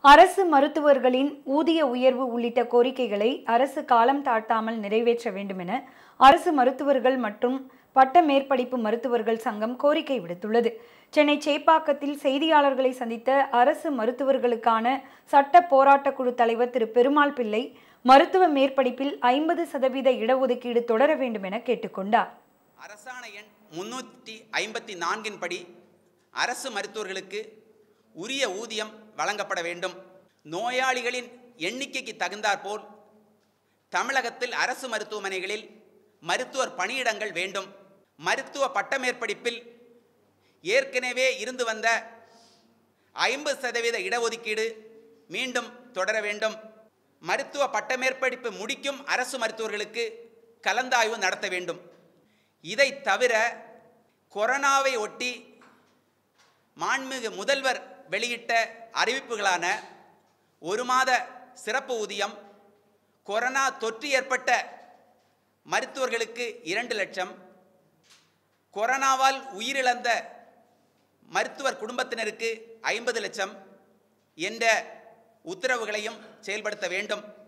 அரசு மருத்துவர்களின் ஊதிய உயர்வு உள்ளிட்ட கோரிக்கைகளை அரசு காலம் தாழ்த்தாமல் நிறைவேற்ற வேண்டும் என அரசு மருத்துவர்கள் மற்றும் பட்ட மேற்படிப்பு மருத்துவர்கள் சங்கம் கோரிக்கை விடுத்துள்ளது சென்னை சேப்பாக்கத்தில் செய்தியாளர்களை சந்தித்த அரசு மருத்துவர்களுக்கான சட்ட போராட்டக் குழு தலைவர் திரு பெருமாள் பிள்ளை மருத்துவ மேற்படிப்பில் ஐம்பது சதவீத இடஒதுக்கீடு தொடர வேண்டும் என கேட்டுக்கொண்டார் அரசாண எண் முன்னூற்றி ஐம்பத்தி நான்கின் படி அரசு மருத்துவர்களுக்கு உரிய ஊதியம் வழங்கப்பட வேண்டும் நோயாளிகளின் எண்ணிக்கைக்கு தகுந்தாற்போல் தமிழகத்தில் அரசு மருத்துவமனைகளில் மருத்துவர் பணியிடங்கள் வேண்டும் மருத்துவ பட்டமேற்படிப்பில் ஏற்கனவே இருந்து வந்த ஐம்பது சதவீத இடஒதுக்கீடு மீண்டும் தொடர வேண்டும் மருத்துவ பட்டமேற்படிப்பு முடிக்கும் அரசு மருத்துவர்களுக்கு கலந்தாய்வு நடத்த வேண்டும் இதை தவிர கொரோனாவை ஒட்டி மாண்புமிகு முதல்வர் வெளியிட்ட அறிவிப்புகளான ஒரு மாத சிறப்பு ஊதியம் கொரோனா தொற்று ஏற்பட்ட மருத்துவர்களுக்கு இரண்டு லட்சம் கொரோனாவால் உயிரிழந்த மருத்துவர் குடும்பத்தினருக்கு ஐம்பது லட்சம் என்ற உத்தரவுகளையும் செயல்படுத்த வேண்டும்